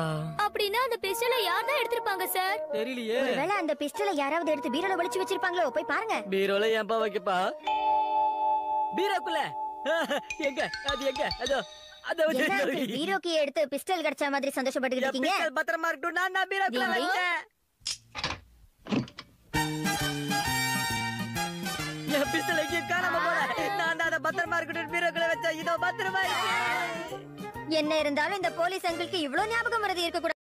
அப்படின்னா அந்த பிஸ்டலை யார் தான் எடுத்திருப்பாங்க சார் தெரியலையே ஒருவேளை அந்த பிஸ்டலை யாராவது எடுத்து பீரோல ஒளிச்சு வச்சிருப்பாங்களோ போய் பாருங்க பீரோல ஏன்பா வைக்கப்பா பீரோக்குள்ள எங்க அது எங்க அதோ அதோ என்ன uncle, பீரோக்கு எடுத்து பிஸ்டல் கிடைச்ச மாதிரி சந்தோஷப்பட்டுக்கிட்டு என் இருக்கீங்க பிஸ்டல் பத்திரமா இருக்கட்டும் நான் நான் பீரோக்குள்ள டிங் டிங். வச்சேன் என் பிஸ்டல் எங்கேயும் காணாம போல நான் தான் அதை பத்திரமா இருக்கட்டும் பீரோக்குள்ள வச்சேன் இதோ பத்திரமா இருக்கு என்ன இருந்தாலும் இந்த போலீஸ் அங்கிளுக்கு இவ்ளோ ஞாபகம் மறதி இருக்க